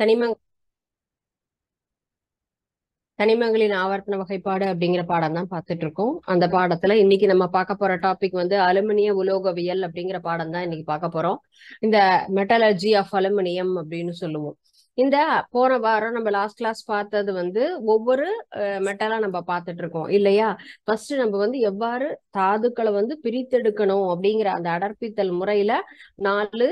தனிமங் தனிமங்களின் ஆவர்த்தன வகைப்பாடு அப்படிங்கிற பாடம் தான் பார்த்துட்டு இருக்கோம் அந்த பாடத்துல இன்னைக்கு நம்ம பார்க்க போற டாபிக் வந்து அலுமினிய உலோகவியல் அப்படிங்கிற பாடம் தான் இன்னைக்கு பார்க்க போறோம் இந்த மெட்டலர்ஜி ஆஃப் அலுமினியம் அப்படின்னு சொல்லுவோம் இந்த போன வாரம் நம்ம லாஸ்ட் கிளாஸ் பார்த்தது வந்து ஒவ்வொரு மெட்டலா நம்ம பார்த்துட்டு இருக்கோம் இல்லையா ஃபர்ஸ்ட் நம்ம வந்து எவ்வாறு தாதுக்களை வந்து பிரித்தெடுக்கணும் அப்படிங்கிற அந்த அடர்ப்பித்தல் முறையில நாலு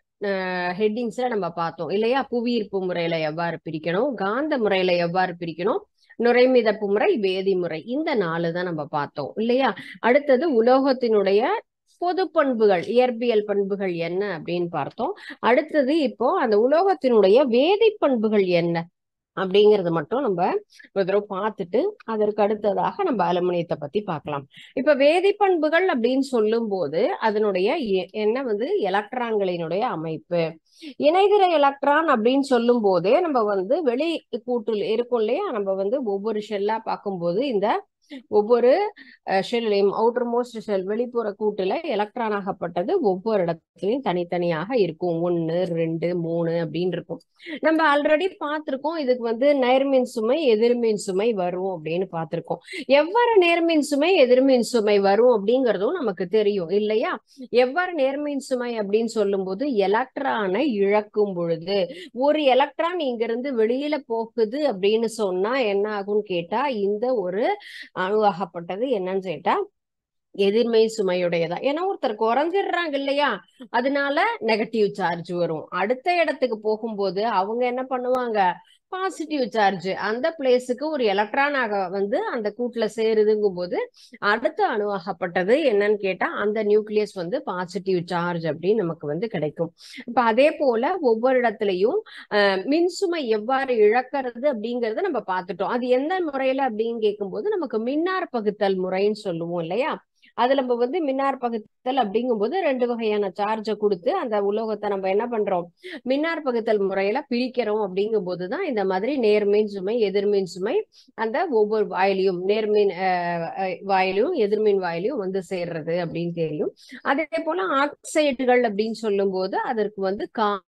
ஹெட்டிங்ஸ்ல நம்ம பார்த்தோம் இல்லையா புவியீர்ப்பு முறையில எவ்வாறு பிரிக்கணும் காந்த முறையில எவ்வாறு பிரிக்கணும் நுரைமிதப்பு முறை வேதி முறை இந்த நாலு தான் நம்ம பார்த்தோம் இல்லையா அடுத்தது உலோகத்தினுடைய பொது பண்புகள் இயற்பியல் பண்புகள் என்ன அப்படின்னு பார்த்தோம் அடுத்தது இப்போ அந்த உலோகத்தினுடைய வேதி பண்புகள் என்ன அப்படிங்கறது மட்டும் நம்ம ஒரு தடவை பார்த்துட்டு அதற்கு அடுத்ததாக நம்ம அலுமினியத்தை பத்தி பார்க்கலாம் இப்ப வேதி பண்புகள் அப்படின்னு சொல்லும் போது அதனுடைய என்ன வந்து எலக்ட்ரான்களினுடைய அமைப்பு இணைதிர எலக்ட்ரான் அப்படின்னு சொல்லும் போதே நம்ம வந்து வெளி கூட்டில் இருக்கும் இல்லையா நம்ம வந்து ஒவ்வொரு ஷெல்லா பார்க்கும்போது இந்த ஒவ்வொரு ஷெல்லையும் அவுட்டர் மோஸ்ட் ஷெல் வெளிப்புற கூட்டுல எலக்ட்ரான் ஆகப்பட்டது ஒவ்வொரு இடத்துலயும் தனித்தனியாக இருக்கும் ஒன்னு ரெண்டு மூணு அப்படின்னு இருக்கும் நம்ம ஆல்ரெடி பார்த்திருக்கோம் இதுக்கு வந்து நேர்மின் சுமை எதிர்மின் சுமை வரும் அப்படின்னு பார்த்திருக்கோம் எவ்வாறு நேர்மின் சுமை எதிர்மின் சுமை வரும் அப்படிங்கறதும் நமக்கு தெரியும் இல்லையா எவ்வாறு நேர்மின் சுமை அப்படின்னு சொல்லும் போது எலக்ட்ரானை இழக்கும் பொழுது ஒரு எலக்ட்ரான் இங்க இருந்து வெளியில போகுது அப்படின்னு சொன்னா என்ன ஆகும்னு கேட்டா இந்த ஒரு அணுவாகப்பட்டது என்னன்னு கேட்டா எதிர்மை சுமையுடையதா ஏன்னா ஒருத்தர் குறைஞ்சிடுறாங்க இல்லையா அதனால நெகட்டிவ் சார்ஜ் வரும் அடுத்த இடத்துக்கு போகும்போது அவங்க என்ன பண்ணுவாங்க பாசிட்டிவ் சார்ஜ் அந்த பிளேஸுக்கு ஒரு எலக்ட்ரானாக வந்து அந்த கூட்டுல சேருதுங்கும் போது அடுத்த அணுவாகப்பட்டது என்னன்னு கேட்டா அந்த நியூக்ளியஸ் வந்து பாசிட்டிவ் சார்ஜ் அப்படின்னு நமக்கு வந்து கிடைக்கும் இப்ப அதே போல ஒவ்வொரு இடத்துலயும் மின்சுமை எவ்வாறு இழக்கிறது அப்படிங்கறத நம்ம பார்த்துட்டோம் அது எந்த முறையில அப்படின்னு கேட்கும்போது நமக்கு மின்னார் பகுத்தல் முறைன்னு சொல்லுவோம் இல்லையா அதுல நம்ம வந்து மின்னார் பகுத்தல் அப்படிங்கும்போது ரெண்டு வகையான சார்ஜை கொடுத்து அந்த உலோகத்தை நம்ம என்ன பண்றோம் மின்னார் பகுத்தல் முறையில பிரிக்கிறோம் அப்படிங்கும் போதுதான் இந்த மாதிரி நேர்மின் சுமை எதிர்மின் சுமை அந்த ஒவ்வொரு வாயிலையும் நேர்மின் வாயிலையும் எதிர்மின் வாயிலையும் வந்து சேர்றது அப்படின்னு தெரியும் அதே போல ஆக்சைடுகள் அப்படின்னு சொல்லும் போது அதற்கு வந்து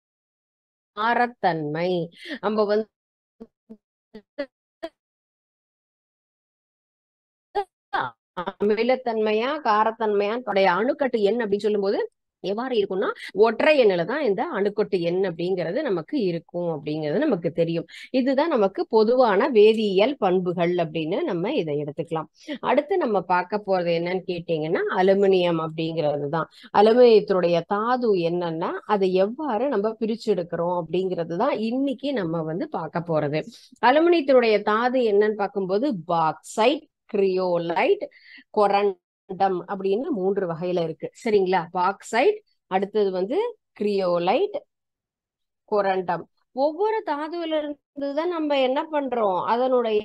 காரத்தன்மை நம்ம வந்து அமிலத்தன்மையா காரத்தன்மையா அணுக்கட்டு எண் அப்படின்னு சொல்லும் போது எவ்வாறு இருக்கும்னா ஒற்றை எண்ணில தான் இந்த அணுக்கொட்டு எண் அப்படிங்கிறது நமக்கு இருக்கும் அப்படிங்கிறது நமக்கு தெரியும் இதுதான் நமக்கு பொதுவான வேதியியல் பண்புகள் அப்படின்னு நம்ம இதை எடுத்துக்கலாம் அடுத்து நம்ம பார்க்க போறது என்னன்னு கேட்டீங்கன்னா அலுமினியம் அப்படிங்கிறது தான் அலுமினியத்தினுடைய தாது என்னன்னா அதை எவ்வாறு நம்ம பிரிச்சு எடுக்கிறோம் அப்படிங்கிறது தான் இன்னைக்கு நம்ம வந்து பார்க்க போறது அலுமினியத்தினுடைய தாது என்னன்னு பார்க்கும்போது பாக்சைட் கிரியோலைட் கொரன் டம் அப்படின்னு மூன்று வகையில இருக்கு சரிங்களா பாக்சைட் அடுத்தது வந்து கிரியோலைட் கொரண்டம் ஒவ்வொரு தாதுவில இருந்துதான் நம்ம என்ன பண்றோம் அதனுடைய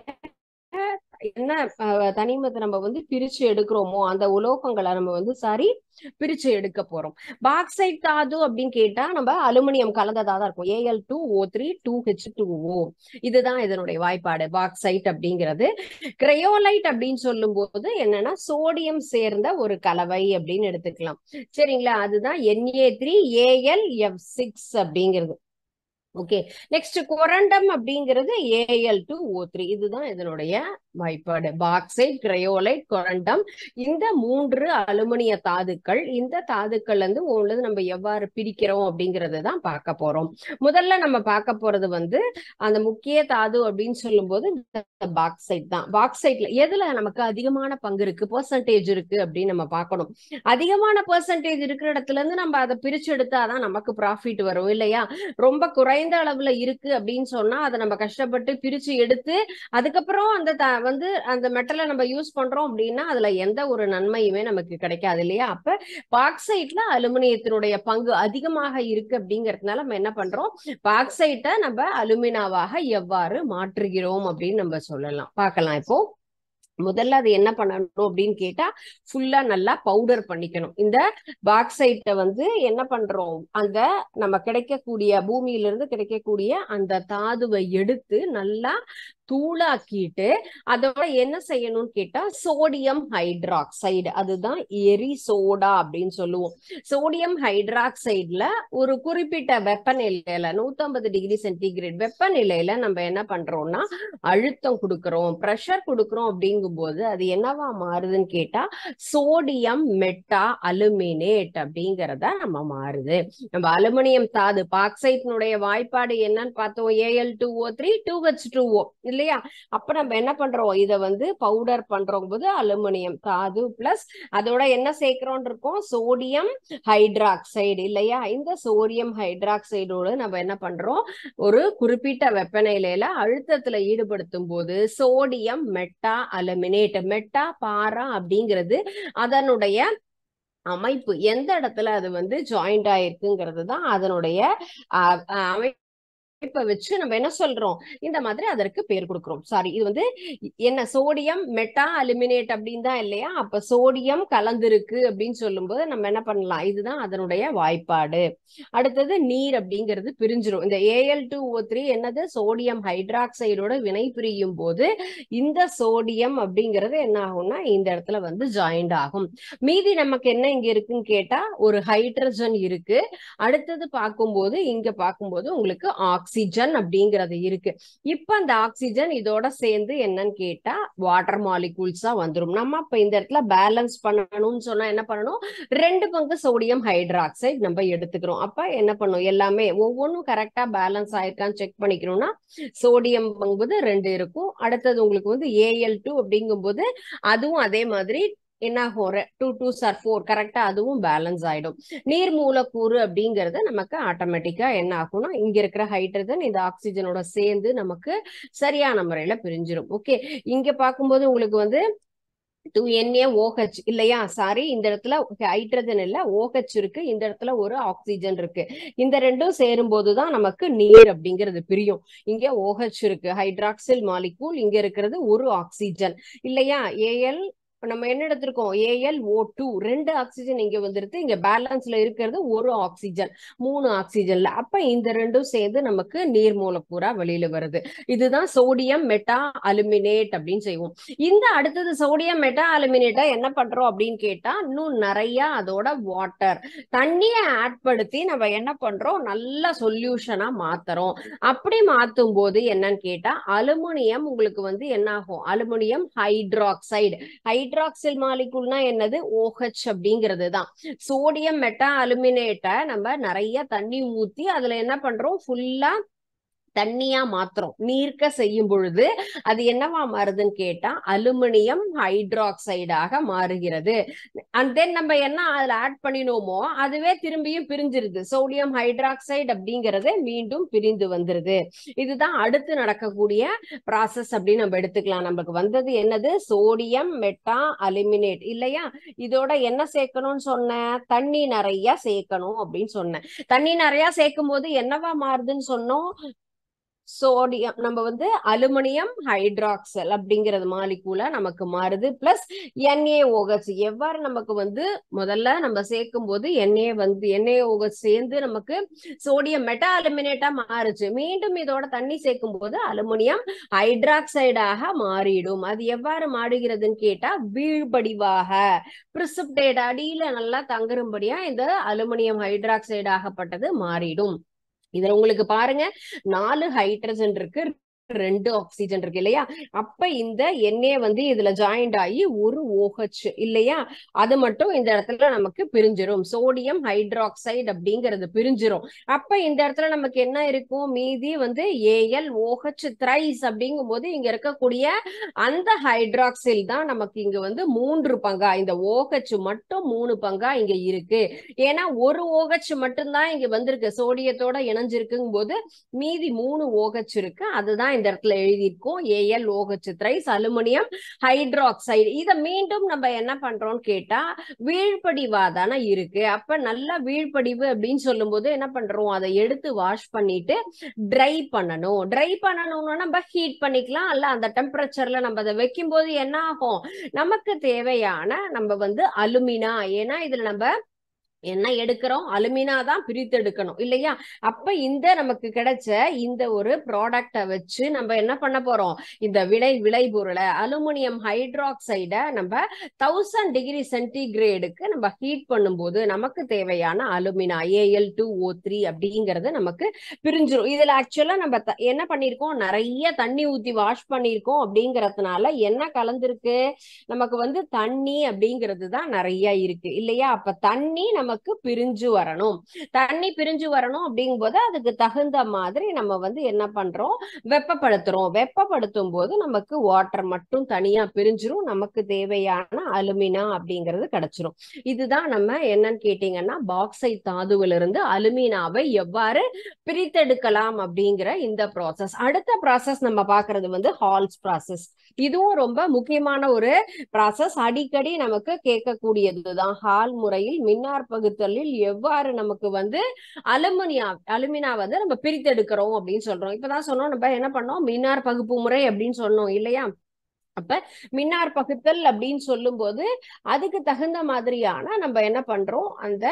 என்ன தனிமத்தை நம்ம வந்து பிரிச்சு எடுக்கிறோமோ அந்த உலோகங்களை நம்ம வந்து சாரி பிரிச்சு எடுக்க போறோம் பாக்சைட் தாது அப்படின்னு கேட்டா நம்ம அலுமினியம் கலந்ததா தான் இருக்கும் AL two O three two H two O இதுதான் இதனுடைய வாய்ப்பாடு பாக்சைட் அப்படிங்கிறது கிரையோலைட் அப்படின்னு சொல்லும் போது என்னன்னா சோடியம் சேர்ந்த ஒரு கலவை அப்படின்னு எடுத்துக்கலாம் சரிங்களா அதுதான் NA three AL F six அப்படிங்கிறது ஓகே நெக்ஸ்ட் கொரண்டம் அப்படிங்கிறது ஏஎல் டு ஓ த்ரீ இதுதான் இதனுடைய வாய்ப்பாடு பாக்சைட் கிரையோலைட் கொரண்டம் இந்த மூன்று அலுமினிய தாதுக்கள் இந்த தாதுக்கள் வந்து ஒன்று நம்ம எவ்வாறு பிரிக்கிறோம் அப்படிங்கறது தான் பார்க்க போறோம் முதல்ல நம்ம பார்க்க போறது வந்து அந்த முக்கிய தாது அப்படின்னு சொல்லும் போது பாக்சைட் தான் பாக்சைட்ல எதுல நமக்கு அதிகமான பங்கு இருக்கு பெர்சன்டேஜ் இருக்கு அப்படின்னு நம்ம பார்க்கணும் அதிகமான பெர்சன்டேஜ் இருக்கிற இடத்துல இருந்து நம்ம அதை பிரிச்சு எடுத்தாதான் நமக்கு ப்ராஃபிட் வரும் இல்லையா ரொம்ப குறைந்த அளவுல இருக்கு அப்படின்னு சொன்னா அதை நம்ம கஷ்டப்பட்டு பிரிச்சு எடுத்து அதுக்கப்புறம் அந்த வந்து அந்த மெட்டலை நம்ம யூஸ் பண்றோம் அப்படின்னா அதுல எந்த ஒரு நன்மையுமே நமக்கு கிடைக்காது இல்லையா அப்ப பாக்சைட்ல அலுமினியத்தினுடைய பங்கு அதிகமாக இருக்கு அப்படிங்கறதுனால நம்ம என்ன பண்றோம் பாக்சைட்டை நம்ம அலுமினாவாக எவ்வாறு மாற்றுகிறோம் அப்படின்னு நம்ம சொல்லலாம் பார்க்கலாம் இப்போ முதல்ல அது என்ன பண்ணணும் அப்படின்னு கேட்டா ஃபுல்லா நல்லா பவுடர் பண்ணிக்கணும் இந்த பாக்சைட்டை வந்து என்ன பண்றோம் அந்த நம்ம கிடைக்கக்கூடிய பூமியில இருந்து கிடைக்கக்கூடிய அந்த தாதுவை எடுத்து நல்லா தூளாக்கிட்டு அதோட என்ன செய்யணும்னு கேட்டா சோடியம் ஹைட்ராக்சைடு அதுதான் எரி சோடா அப்படின்னு சொல்லுவோம் சோடியம் ஹைட்ராக்சைடுல ஒரு குறிப்பிட்ட வெப்பநிலையில நூத்தம்பது டிகிரி சென்டிகிரேட் வெப்பநிலையில நம்ம என்ன பண்றோம்னா அழுத்தம் கொடுக்கறோம் ப்ரெஷர் கொடுக்கறோம் அப்படிங்கும்போது அது என்னவா மாறுதுன்னு கேட்டா சோடியம் மெட்டா அலுமினேட் அப்படிங்கறத நம்ம மாறுது நம்ம அலுமினியம் தாது பாக்சைட்டினுடைய வாய்ப்பாடு என்னன்னு பார்த்தோம் AL two O three two H two O இல்லையா அப்ப நம்ம என்ன பண்றோம் இத வந்து பவுடர் பண்றோம் போது அலுமினியம் தாது பிளஸ் அதோட என்ன சேர்க்கிறோம் இருக்கோம் சோடியம் ஹைட்ராக்சைடு இல்லையா இந்த சோடியம் ஹைட்ராக்சைடோடு நம்ம என்ன பண்றோம் ஒரு குறிப்பிட்ட வெப்பநிலையில அழுத்தத்துல ஈடுபடுத்தும் போது sodium meta aluminate meta para அப்படிங்கிறது அதனுடைய அமைப்பு எந்த இடத்துல அது வந்து ஜாயிண்ட் ஆயிருக்குங்கிறது தான் அதனுடைய அஹ், அஹ், அமைப்பை வச்சு நம்ம என்ன சொல்றோம் இந்த மாதிரி அதற்கு பேர் கொடுக்கிறோம் சாரி இது வந்து என்ன சோடியம் மெட்டா அலுமினேட் அப்படின்னு தான் இல்லையா அப்ப சோடியம் கலந்திருக்கு அப்படின்னு சொல்லும்போது நம்ம என்ன பண்ணலாம் இதுதான் அதனுடைய வாய்ப்பாடு அடுத்தது நீர் அப்படிங்கிறது பிரிஞ்சிரும் இந்த ஏஎல் டூ ஓ த்ரீ என்னது சோடியம் ஹைட்ராக்சைடோட வினை பிரியும் போது இந்த சோடியம் அப்படிங்கிறது என்ன ஆகும்னா இந்த இடத்துல வந்து ஜாயிண்ட் ஆகும் மீதி நமக்கு என்ன இங்க இருக்குன்னு கேட்டா ஒரு ஹைட்ரஜன் இருக்கு அடுத்தது பார்க்கும்போது இங்க பார்க்கும்போது உங்களுக்கு ஆக்சிஜன் அப்படிங்கிறது இருக்கு இப்ப அந்த ஆக்சிஜன் இதோட சேர்ந்து என்னன்னு கேட்டா வாட்டர் மாலிகூல்ஸா வந்துரும் நம்ம இப்ப இந்த இடத்துல பேலன்ஸ் பண்ணணும்னு சொன்னா என்ன பண்ணணும் ரெண்டு பங்கு சோடியம் ஹைட்ராக்சைடு நம்ம எடுத்துக்கிறோம் அப்ப என்ன பண்ணும் எல்லாமே ஒவ்வொன்றும் கரெக்டா பேலன்ஸ் ஆயிருக்கான்னு செக் பண்ணிக்கணும்னா சோடியம் பங்குது ரெண்டு இருக்கும் அடுத்தது உங்களுக்கு வந்து ஏஎல் டூ அப்படிங்கும்போது அதுவும் அதே மாதிரி என்ன ஆகும் டூ டூ சார் ஃபோர் கரெக்டா அதுவும் பேலன்ஸ் ஆயிடும் நீர் மூலக்கூறு அப்படிங்கறது நமக்கு ஆட்டோமேட்டிக்கா என்ன ஆகும்னா இங்க இருக்கிற ஹைட்ரஜன் இந்த ஆக்சிஜனோட சேர்ந்து நமக்கு சரியான முறையில பிரிஞ்சிடும் ஓகே இங்க பார்க்கும்போது உங்களுக்கு வந்து டூ என்ஏ ஓஹெச் இல்லையா சாரி இந்த இடத்துல ஹைட்ரஜன் இல்ல ஓஹெச் இருக்கு இந்த இடத்துல ஒரு ஆக்சிஜன் இருக்கு இந்த ரெண்டும் சேரும் போதுதான் நமக்கு நீர் அப்படிங்கிறது பிரியும் இங்க ஓஹெச் இருக்கு ஹைட்ராக்சில் மாலிகூல் இங்க இருக்கிறது ஒரு ஆக்சிஜன் இல்லையா ஏஎல் நம்ம என்ன எடுத்திருக்கோம் ஏஎல் ஓ டூ ரெண்டு ஆக்சிஜன் இங்க வந்துருது இங்க பேலன்ஸ்ல இருக்கிறது ஒரு ஆக்சிஜன் மூணு ஆக்சிஜன்ல அப்ப இந்த ரெண்டும் சேர்ந்து நமக்கு நீர் மூலக்கூறா வெளியில வருது இதுதான் சோடியம் மெட்டா அலுமினேட் அப்படின்னு செய்வோம் இந்த அடுத்தது சோடியம் மெட்டா அலுமினேட்டா என்ன பண்றோம் அப்படின்னு கேட்டா இன்னும் நிறைய அதோட வாட்டர் தண்ணியை ஆட் படுத்தி நம்ம என்ன பண்றோம் நல்ல சொல்யூஷனா மாத்துறோம் அப்படி மாத்தும் போது என்னன்னு கேட்டா அலுமினியம் உங்களுக்கு வந்து என்ன ஆகும் அலுமினியம் ஹைட்ராக்சைடு ஹைட்ராக்சில் மாலிகுல்னா என்னது OH அப்படிங்கிறது தான் சோடியம் மெட்டா அலுமினேட்டை நம்ம நிறைய தண்ணி ஊத்தி அதுல என்ன பண்றோம் ஃபுல்லா தண்ணியா மாத்துறோம் நீர்க்க செய்யும் பொழுது அது என்னவா மாறுதுன்னு கேட்டா அலுமினியம் ஹைட்ராக்சைடாக மாறுகிறது அண்ட் தென் நம்ம என்ன அதுல ஆட் பண்ணினோமோ அதுவே திரும்பியும் பிரிஞ்சிருது சோடியம் ஹைட்ராக்சைடு அப்படிங்கறது மீண்டும் பிரிந்து வந்துருது இதுதான் அடுத்து நடக்கக்கூடிய ப்ராசஸ் அப்படின்னு நம்ம எடுத்துக்கலாம் நமக்கு வந்தது என்னது சோடியம் மெட்டா அலுமினேட் இல்லையா இதோட என்ன சேர்க்கணும்னு சொன்னேன் தண்ணி நிறைய சேர்க்கணும் அப்படின்னு சொன்னேன் தண்ணி நிறைய சேர்க்கும் போது என்னவா மாறுதுன்னு சொன்னோம் சோடியம் நம்ம வந்து அலுமினியம் ஹைட்ராக்சல் அப்படிங்கிறது மாலிகூலா நமக்கு மாறுது பிளஸ் NaOH எவ்வாறு நமக்கு வந்து முதல்ல நம்ம சேர்க்கும் போது எண்ணெய் வந்து NaOH சேர்ந்து நமக்கு சோடியம் மெட்டா அலுமினேட்டா மாறுச்சு மீண்டும் இதோட தண்ணி சேர்க்கும் போது அலுமினியம் ஹைட்ராக்சைடாக மாறிடும் அது எவ்வாறு மாறுகிறதுன்னு கேட்டா வீழ்படிவாக பிரிசிப்டேட் அடியில நல்லா தங்குறும்படியா இந்த அலுமினியம் ஹைட்ராக்சைடு ஆகப்பட்டது மாறிடும் இதுல உங்களுக்கு பாருங்க நாலு ஹைட்ரஜன் இருக்கு ரெண்டு ஆக்சிஜன் இருக்கு இல்லையா அப்ப இந்த எண்ணெய் வந்து இதுல ஜாயிண்ட் ஆகி ஒரு OH இல்லையா அது மட்டும் இந்த இடத்துல நமக்கு பிரிஞ்சிரும் சோடியம் ஹைட்ராக்சைடு அப்படிங்கிறது பிரிஞ்சிரும் அப்ப இந்த இடத்துல நமக்கு என்ன இருக்கும் மீதி வந்து ஏஎல் OH த்ரைஸ் அப்படிங்கும் போது இங்க இருக்கக்கூடிய அந்த ஹைட்ராக்சில் தான் நமக்கு இங்க வந்து மூன்று பங்கா இந்த OH மட்டும் மூணு பங்கா இங்க இருக்கு ஏன்னா ஒரு OH மட்டும்தான் இங்க வந்திருக்கு சோடியத்தோட இணைஞ்சிருக்குங்கும் போது மீதி மூணு OH இருக்கு அதுதான் இந்த இடத்துல எழுதியிருக்கோம் AL OH thrice aluminium hydroxide இதை மீண்டும் நம்ம என்ன பண்றோம்னு கேட்டா வீழ்படிவா தானே இருக்கு அப்ப நல்ல வீழ்படிவு அப்படின்னு சொல்லும்போது என்ன பண்றோம் அதை எடுத்து வாஷ் பண்ணிட்டு ட்ரை பண்ணணும் ட்ரை பண்ணணும்னா நம்ம ஹீட் பண்ணிக்கலாம் அல்ல அந்த டெம்பரேச்சர்ல நம்ம அதை வைக்கும் போது என்ன ஆகும் நமக்கு தேவையான நம்ம வந்து அலுமினா ஏன்னா இதுல நம்ம என்ன எடுக்கிறோம் அலுமினா தான் பிரித்து எடுக்கணும் இல்லையா அப்ப இந்த நமக்கு கிடைச்ச இந்த ஒரு ப்ராடக்ட வச்சு நம்ம என்ன பண்ண போறோம் இந்த விளை விளைபொருளை அலுமினியம் ஹைட்ராக்சைட நம்ம தௌசண்ட் டிகிரி சென்டிகிரேடுக்கு நம்ம ஹீட் பண்ணும்போது நமக்கு தேவையான alumina AL two O three அப்படிங்கிறது நமக்கு பிரிஞ்சிரும் இதுல ஆக்சுவலா நம்ம த- என்ன பண்ணிருக்கோம் நிறைய தண்ணி ஊத்தி வாஷ் பண்ணிருக்கோம் அப்படிங்கறதுனால என்ன கலந்திருக்கு நமக்கு வந்து தண்ணி அப்படிங்கிறது தான் நிறைய இருக்கு இல்லையா அப்ப தண்ணி நமக்கு பிரிஞ்சு வரணும் தண்ணி பிரிஞ்சு வரணும் அப்படிங்கும்போது அதுக்கு தகுந்த மாதிரி நம்ம வந்து என்ன பண்றோம் வெப்பப்படுத்துறோம் வெப்பப்படுத்தும் போது நமக்கு வாட்டர் மட்டும் தனியா பிரிஞ்சிரும் நமக்கு தேவையான அலுமினா அப்படிங்கிறது கிடைச்சிரும் இதுதான் நம்ம என்னன்னு கேட்டீங்கன்னா பாக்சைட் தாதுவிலிருந்து அலுமினாவை எவ்வாறு பிரித்தெடுக்கலாம் அப்படிங்கிற இந்த ப்ராசஸ் அடுத்த ப்ராசஸ் நம்ம பார்க்கிறது வந்து ஹால்ஸ் ப்ராசஸ் இதுவும் ரொம்ப முக்கியமான ஒரு ப்ராசஸ் அடிக்கடி நமக்கு கேட்கக்கூடியதுதான் ஹால் முறையில் மின்னார் பகுத்தலில் எவ்வாறு நமக்கு வந்து அலுமினியா அலுமினா வந்து நம்ம பிரித்தெடுக்கிறோம் அப்படின்னு சொல்றோம் இப்பதான் சொன்னோம் நம்ம என்ன பண்ணோம் மின்னார் பகுப்பு முறை அப்படின்னு சொன்னோம் இல்லையா அப்ப மின்னார் பகுத்தல் அப்படின்னு சொல்லும்போது அதுக்கு தகுந்த மாதிரியான நம்ம என்ன பண்றோம் அந்த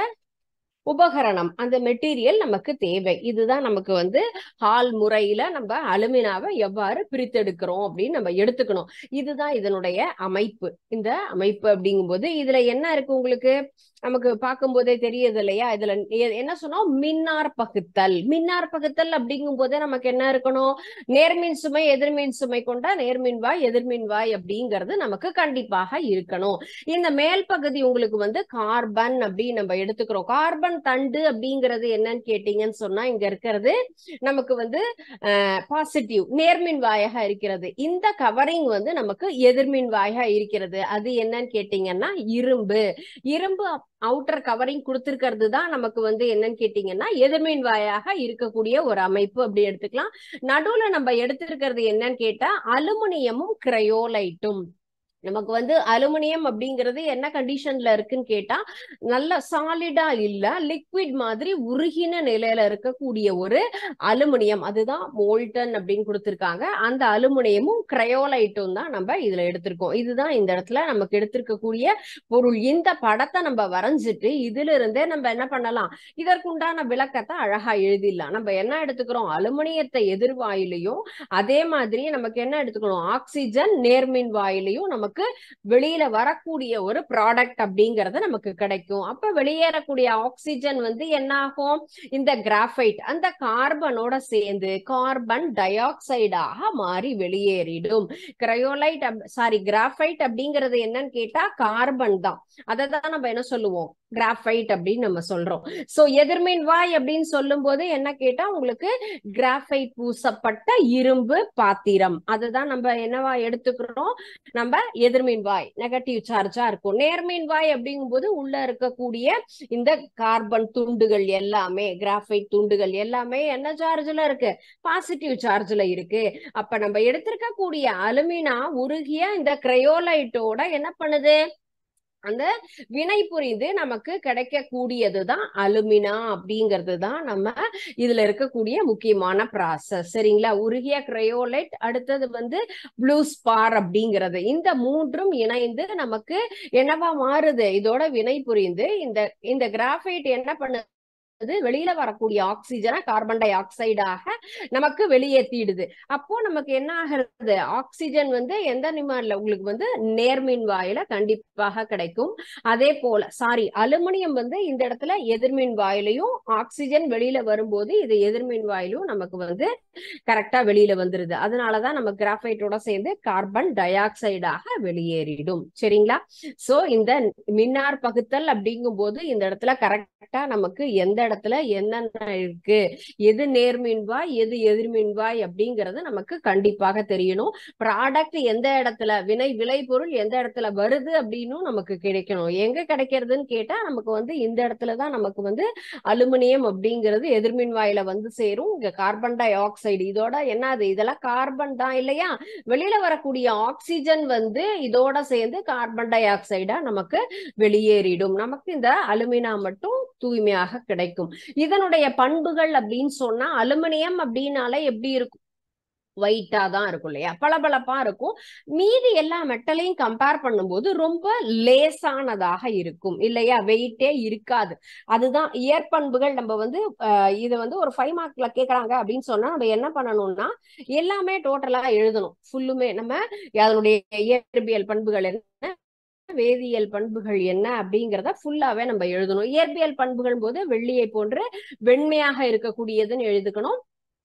உபகரணம் அந்த மெட்டீரியல் நமக்கு தேவை இதுதான் நமக்கு வந்து ஹால் முறையில நம்ம அலுமினாவை எவ்வாறு பிரித்தெடுக்கிறோம் அப்படின்னு நம்ம எடுத்துக்கணும் இதுதான் இதனுடைய அமைப்பு இந்த அமைப்பு அப்படிங்கும்போது இதுல என்ன இருக்கு உங்களுக்கு நமக்கு பார்க்கும்போதே தெரியுது இல்லையா இதுல எ- என்ன சொன்னோம் மின்னார் பகுத்தல் மின்னார் பகுத்தல் அப்படிங்கும் போதே நமக்கு என்ன இருக்கணும் நேர்மின் சுமை எதிர்மின் சுமை கொண்ட நேர்மின் வாய் எதிர்மின் வாய் அப்படிங்கிறது நமக்கு கண்டிப்பாக இருக்கணும் இந்த மேல் பகுதி உங்களுக்கு வந்து கார்பன் அப்படின்னு நம்ம எடுத்துக்கிறோம் கார்பன் தண்டு அப்படிங்கிறது என்னன்னு கேட்டீங்கன்னு சொன்னா இங்க இருக்கிறது நமக்கு வந்து பாசிட்டிவ் நேர்மின் வாயாக இருக்கிறது இந்த கவரிங் வந்து நமக்கு எதிர்மின் வாயாக இருக்கிறது அது என்னன்னு கேட்டீங்கன்னா இரும்பு இரும்பு அவுட்டர் கவரிங் கொடுத்திருக்கிறது தான் நமக்கு வந்து என்னன்னு கேட்டீங்கன்னா எதிர்மின் வாயாக இருக்கக்கூடிய ஒரு அமைப்பு அப்படி எடுத்துக்கலாம் நடுவுல நம்ம எடுத்திருக்கிறது என்னன்னு கேட்டா அலுமினியமும் கிரையோலைட்டும் நமக்கு வந்து அலுமினியம் அப்படிங்கிறது என்ன கண்டிஷன்ல இருக்குன்னு கேட்டா நல்ல சாலிடா இல்ல லிக்விட் மாதிரி உருகின நிலையில இருக்கக்கூடிய ஒரு அலுமினியம் அதுதான் மோல்டன் அப்படின்னு கொடுத்திருக்காங்க அந்த அலுமினியமும் கிரையோலைட்டும் தான் நம்ம இதுல எடுத்திருக்கோம் இதுதான் இந்த இடத்துல நமக்கு எடுத்திருக்கக்கூடிய பொருள் இந்த படத்தை நம்ம வரைஞ்சிட்டு இதுல இருந்தே நம்ம என்ன பண்ணலாம் இதற்குண்டான விளக்கத்தை அழகா எழுதிடலாம் நம்ம என்ன எடுத்துக்கிறோம் அலுமினியத்தை எதிர்வாயிலையும் அதே மாதிரி நமக்கு என்ன எடுத்துக்கணும் ஆக்சிஜன் நேர்மின் வாயிலையும் நமக்கு வெளியில வரக்கூடிய ஒரு ப்ராடக்ட் அப்படிங்கறது நமக்கு கிடைக்கும் அப்ப வெளியேறக்கூடிய ஆக்சிஜன் வந்து என்ன ஆகும் இந்த கிராஃபைட் அந்த கார்பனோட சேர்ந்து கார்பன் டை ஆக்சைடாக மாறி வெளியேறிடும் கிரையோலைட் சாரி கிராஃபைட் அப்படிங்கிறது என்னன்னு கேட்டா கார்பன் தான் அதை தான் நம்ம என்ன சொல்லுவோம் கிராஃபைட் அப்படின்னு நம்ம சொல்றோம் சோ எதிர்மின் வாய் அப்படின்னு சொல்லும் போது என்ன கேட்டா உங்களுக்கு கிராஃபைட் பூசப்பட்ட இரும்பு பாத்திரம் அதுதான் நம்ம என்னவா எடுத்துக்கிறோம் நம்ம எதிர்மின் வாய் நெகட்டிவ் சார்ஜா இருக்கும் நேர்மின் வாய் அப்படிங்கும்போது உள்ள இருக்கக்கூடிய இந்த கார்பன் துண்டுகள் எல்லாமே கிராஃபைட் துண்டுகள் எல்லாமே என்ன சார்ஜ்ல இருக்கு பாசிட்டிவ் சார்ஜ்ல இருக்கு அப்ப நம்ம எடுத்திருக்கக்கூடிய அலுமினா உருகிய இந்த கிரையோலைட்டோட என்ன பண்ணுது அந்த வினை புரிந்து நமக்கு கிடைக்கக்கூடியதுதான் அலுமினா அப்படிங்கிறது தான் நம்ம இதுல இருக்கக்கூடிய முக்கியமான ப்ராசஸ் சரிங்களா உருகிய கிரையோலைட் அடுத்தது வந்து ப்ளூ ஸ்பார் அப்படிங்கிறது இந்த மூன்றும் இணைந்து நமக்கு என்னவா மாறுது இதோட வினை புரிந்து இந்த இந்த கிராஃபைட் என்ன பண்ணுது வெளியில வரக்கூடிய ஆக்சிஜனை கார்பன் டை ஆக்சைடாக நமக்கு வெளியேற்றிடுது அப்போ நமக்கு என்ன ஆகிறது ஆக்சிஜன் வந்து எந்த நிமிடம்ல உங்களுக்கு வந்து நேர்மின் வாயில கண்டிப்பாக கிடைக்கும் அதே போல சாரி அலுமினியம் வந்து இந்த இடத்துல எதிர்மின் வாயிலையும் ஆக்சிஜன் வெளியில வரும்போது இது எதிர்மின் வாயிலும் நமக்கு வந்து கரெக்டா வெளியில வந்துருது அதனாலதான் நம்ம கிராஃபைட்டோட சேர்ந்து கார்பன் டை ஆக்சைடாக வெளியேறிடும் சரிங்களா சோ இந்த மின்னார் பகுத்தல் அப்படிங்கும் போது இந்த இடத்துல கரெக்டா நமக்கு எந்த இடத்துல என்னென்ன இருக்கு எது நேர்மின்வாய் எது எதிர்மின்வாய் அப்படிங்கறது நமக்கு கண்டிப்பாக தெரியணும் ப்ராடக்ட் எந்த இடத்துல வினை விளைபொருள் எந்த இடத்துல வருது அப்படின்னும் நமக்கு கிடைக்கணும் எங்க கிடைக்கிறதுன்னு கேட்டா நமக்கு வந்து இந்த இடத்துலதான் நமக்கு வந்து அலுமினியம் அப்படிங்கிறது எதிர்மின்வாயில வந்து சேரும் இங்க கார்பன் டை ஆக்சைடு இதோட என்னது இதெல்லாம் கார்பன் தான் இல்லையா வெளியில வரக்கூடிய ஆக்சிஜன் வந்து இதோட சேர்ந்து கார்பன் டை ஆக்சைடா நமக்கு வெளியேறிடும் நமக்கு இந்த அலுமினா மட்டும் தூய்மையாக கிடைக்கும் இதனுடைய பண்புகள் அப்படின்னு சொன்னா அலுமினியம் அப்படின்னாலே எப்படி இருக்கும் ஒயிட்டா தான் இருக்கும் இல்லையா பளபளப்பா இருக்கும் மீதி எல்லா மெட்டலையும் கம்பேர் பண்ணும்போது ரொம்ப லேசானதாக இருக்கும் இல்லையா வெயிட்டே இருக்காது அதுதான் இயற்பண்புகள் நம்ம வந்து அஹ், இதை வந்து ஒரு ஃபைவ் மார்க்ல கேக்குறாங்க அப்படின்னு சொன்னா நம்ம என்ன பண்ணணும்னா எல்லாமே டோட்டலா எழுதணும் ஃபுல்லுமே நம்ம அதனுடைய இயற்பியல் பண்புகள் என்ன வேதியியல் பண்புகள் என்ன அப்படிங்கிறத ஃபுல்லாவே நம்ம எழுதணும் இயற்பியல் பண்புகள் போது வெள்ளியை போன்று வெண்மையாக இருக்கக்கூடியதுன்னு எழுதுக்கணும்